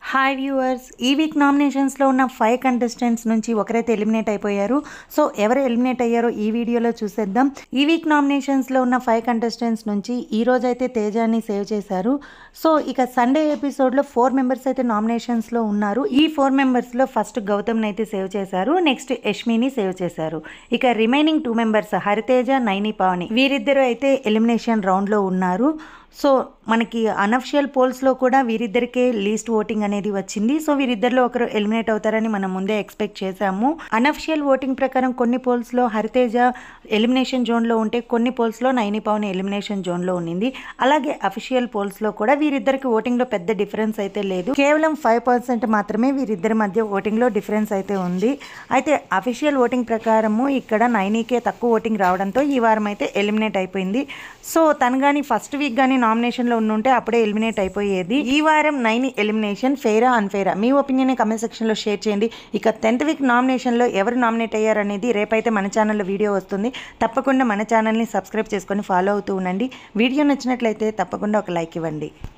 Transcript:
hi viewers ఈ week నామినేషన్స్లో ఉన్న ఫైవ్ కంటెస్టెంట్స్ నుంచి ఒకరైతే ఎలిమినేట్ అయిపోయారు సో ఎవరు ఎలిమినేట్ అయ్యారో ఈ వీడియోలో చూసేద్దాం ఈ వీక్ నామినేషన్స్లో ఉన్న ఫైవ్ కంటెస్టెంట్స్ నుంచి ఈ రోజు అయితే తేజాని సేవ్ చేశారు సో ఇక సండే ఎపిసోడ్లో ఫోర్ మెంబర్స్ అయితే నామినేషన్స్లో ఉన్నారు ఈ ఫోర్ మెంబర్స్లో ఫస్ట్ గౌతమ్ని అయితే సేవ్ చేశారు నెక్స్ట్ యష్మిని సేవ్ చేశారు ఇక remaining two members Hariteja Naini Pavani వీరిద్దరూ అయితే ఎలిమినేషన్ రౌండ్లో ఉన్నారు సో మనకి అనఫిషియల్ పోల్స్లో కూడా వీరిద్దరికే లీస్ట్ ఓటింగ్ అనేది వచ్చింది సో వీరిద్దరిలో ఒకరు ఎలిమినేట్ అవుతారని మనం ముందే ఎక్స్పెక్ట్ చేశాము అనఫిషియల్ ఓటింగ్ ప్రకారం కొన్ని పోల్స్లో హరితేజ ఎలిమినేషన్ జోన్లో ఉంటే కొన్ని పోల్స్లో నైని పవన్ ఎలిమినేషన్ జోన్లో ఉన్నింది అలాగే అఫిషియల్ పోల్స్లో కూడా వీరిద్దరికి ఓటింగ్లో పెద్ద డిఫరెన్స్ అయితే లేదు కేవలం ఫైవ్ పర్సెంట్ మాత్రమే వీరిద్దరి మధ్య ఓటింగ్లో డిఫరెన్స్ అయితే ఉంది అయితే అఫిషియల్ ఓటింగ్ ప్రకారము ఇక్కడ నైనీకే తక్కువ ఓటింగ్ రావడంతో ఈ వారం అయితే ఎలిమినేట్ అయిపోయింది సో తను కానీ ఫస్ట్ వీక్ కానీ నామినేషన్లో ఉండుంటే అప్పుడే ఎలిమినేట్ అయిపోయేది ఈ వారం నైన్ ఎలిమినేషన్ ఫెయిరా అన్ఫెయిరా మీ ఒపీనియన్ కమెంట్ సెక్షన్లో షేర్ చేయండి ఇక టెన్త్ వీక్ నామినేషన్లో ఎవరు నామినేట్ అయ్యారనేది రేపైతే మన ఛానల్లో వీడియో వస్తుంది తప్పకుండా మన ఛానల్ని సబ్స్క్రైబ్ చేసుకొని ఫాలో అవుతూ ఉండండి వీడియో నచ్చినట్లయితే తప్పకుండా ఒక లైక్ ఇవ్వండి